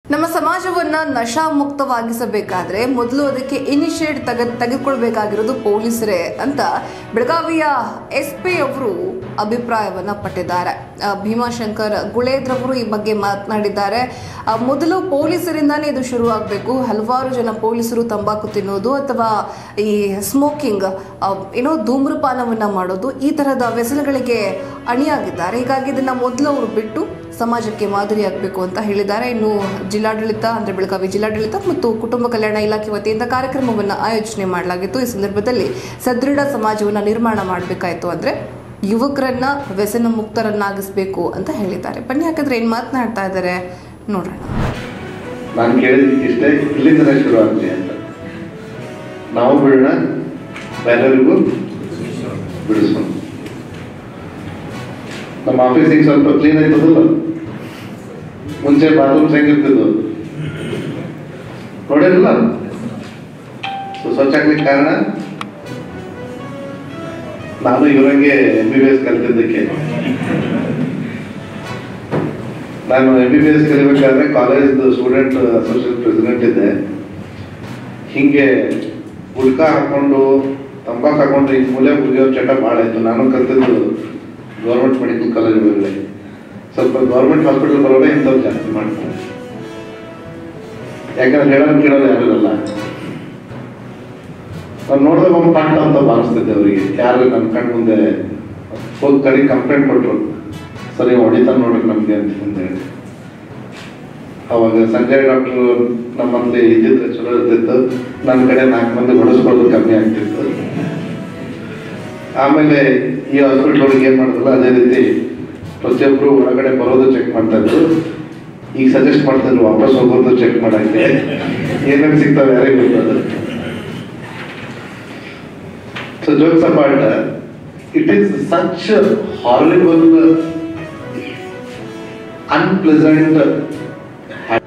ನಮ್ಮ ಸಮಾಜವನ್ನ ನಶಾ ಮುಕ್ತವಾಗಿಸಬೇಕಾದ್ರೆ ಮೊದಲು ಅದಕ್ಕೆ ಇನಿಷಿಯೇಟ್ ತೆಗೆ ತೆಗೆದುಕೊಳ್ಬೇಕಾಗಿರೋದು ಪೊಲೀಸರೇ ಅಂತ ಬೆಳಗಾವಿಯ ಎಸ್ ಪಿ ಅವರು ಅಭಿಪ್ರಾಯವನ್ನ ಪಟ್ಟಿದ್ದಾರೆ ಆ, ಭೀಮಾಶಂಕರ್ ಗುಳೇದ್ರವರು ಈ ಬಗ್ಗೆ ಮಾತನಾಡಿದ್ದಾರೆ ಆ, ಮೊದಲು ಪೊಲೀಸರಿಂದಾನೇ ಇದು ಶುರುವಾಗಬೇಕು ಹಲವಾರು ಜನ ಪೊಲೀಸರು ತಂಬಾಕು ತಿನ್ನೋದು ಅಥವಾ ಈ ಸ್ಮೋಕಿಂಗ್ ಏನೋ ಧೂಮ್ರಪಾನವನ್ನ ಮಾಡೋದು ಈ ತರಹದ ವ್ಯಸನಗಳಿಗೆ ಅಣಿಯಾಗಿದ್ದಾರೆ ಹೀಗಾಗಿ ಇದನ್ನ ಮೊದಲು ಅವರು ಬಿಟ್ಟು ಸಮಾಜಕ್ಕೆ ಮಾದರಿಯಾಗಬೇಕು ಅಂತ ಹೇಳಿದ್ದಾರೆ ಇನ್ನು ಜಿಲ್ಲಾಡಳಿತ ಅಂದ್ರೆ ಬೆಳಗಾವಿ ಜಿಲ್ಲಾಡಳಿತ ಮತ್ತು ಕುಟುಂಬ ಕಲ್ಯಾಣ ಇಲಾಖೆ ವತಿಯಿಂದ ಕಾರ್ಯಕ್ರಮವನ್ನು ಆಯೋಜನೆ ಮಾಡಲಾಗಿತ್ತು ಈ ಸಂದರ್ಭದಲ್ಲಿ ಸದೃಢ ಸಮಾಜವನ್ನು ನಿರ್ಮಾಣ ಮಾಡಬೇಕಾಯ್ತು ಅಂದ್ರೆ ಯುವಕರನ್ನ ವ್ಯಸನ ಮುಕ್ತರನ್ನಾಗಿಸಬೇಕು ಅಂತ ಹೇಳಿದ್ದಾರೆ ಬನ್ನಿ ಯಾಕಂದ್ರೆ ಏನ್ ಮಾತನಾಡ್ತಾ ಇದ್ದಾರೆ ನೋಡೋಣ ನಾನು ಕೇಳಿದ್ದಕ್ಕೆ ಇಷ್ಟೇ ಇಲ್ಲಿಂದಲೇ ಶುರು ಆಗಲಿ ಅಂತ ನಾವು ಬಿಡೋಣ ಬೇರೆಯವರಿಗೂ ಬಿಡಿಸೋಣ ನಮ್ಮ ಆಫೀಸಿಗೆ ಸ್ವಲ್ಪ ಕ್ಲೀನ್ ಆಯ್ತದಲ್ಲ ಮುಂಚೆ ಬಾತ್ರೂಮ್ಸ್ ಹೆಂಗಿರ್ತಿದ್ವು ನೋಡಿರಲ್ಲ ಸೊ ಸ್ವಚ್ಛ ಆಗ್ಲಿಕ್ಕೆ ಕಾರಣ ನಾನು ಇವರಂಗೆ ಎಂ ಬಿ ಬಿ ಎಸ್ ಕಲ್ತಿದ್ದಕ್ಕೆ ನಾನು ಎಂ ಬಿ ಬಿ ಎಸ್ ಕಲಿಬೇಕಾದ್ರೆ ಕಾಲೇಜ್ ಸ್ಟೂಡೆಂಟ್ ಅಸೋಸಿಯೇಷನ್ ಪ್ರೆಸಿಡೆಂಟ್ ಇದ್ದೆ ಹಿಂಗೆ ಗುಡ್ಕ ಹಾಕೊಂಡು ತಂಬಾಕು ಹಾಕೊಂಡು ಈ ಮೂಲೆ ಮುಗಿಯೋ ಚಟ ಭಾಳ ಇತ್ತು ನಾನು ಕಲ್ತಿದ್ದು ಗೌರ್ಮೆಂಟ್ ಮೆಡಿಕಲ್ ಕಾಲೇಜ್ ಒಳಗಡೆ ಸ್ವಲ್ಪ ಗೌರ್ಮೆಂಟ್ ಹಾಸ್ಪಿಟಲ್ ಬರೋದೇ ಇಂಥವ್ರು ಜಾಸ್ತಿ ಮಾಡ್ತಾರೆ ಯಾಕಂದ್ರೆ ಹೇಳೋದು ಕೇಳೋದು ಯಾರು ಇರಲ್ಲ ನಾನು ನೋಡಿದಾಗ ಒಂದು ಪಂಟ ಅಂತ ಭಾವಿಸ್ತಿದ್ದೆ ಅವರಿಗೆ ಯಾರು ನನ್ನ ಕಣ್ಣು ಮುಂದೆ ಹೋಗಿ ಕಡೆ ಕಂಪ್ಲೇಂಟ್ ಕೊಟ್ಟರು ಸರಿ ಹೊಡಿತಾನೆ ನೋಡ್ರಿ ನಮಗೆ ಅಂತ ಹೇಳಿ ಅವಾಗ ಸಂಜಯ್ ಡಾಕ್ಟರ್ ನಮ್ಮಲ್ಲಿ ಇದ್ದಿದ್ರೆ ಚಲೋ ಇರ್ತಿತ್ತು ನನ್ನ ಕಡೆ ನಾಲ್ಕು ಮಂದಿ ಹೊಡೆಸ್ಕೊಳ್ಳೋದು ಕಮ್ಮಿ ಆಗ್ತಿತ್ತು ಆಮೇಲೆ ಈ ಹಾಸ್ಪಿಟ್ಲ್ ಒಳಗೆ ಏನ್ ಮಾಡಿದ್ರಲ್ಲ ಅದೇ ರೀತಿ ಪ್ರತಿಯೊಬ್ರು ಒಳಗಡೆ ಬರೋದು ಚೆಕ್ ಮಾಡ್ತಾ ಇದ್ರು ಈಗ ಸಜೆಸ್ಟ್ ಮಾಡ್ತಿದ್ರು ವಾಪಸ್ ಹೋಗೋದು ಚೆಕ್ ಮಾಡಕ್ಕೆ ಏನೇನು ಸಿಗ್ತಾವೆ ಯಾರಿಗೆ ಗೊತ್ತದ so jokes apart it is such horrible unpleasant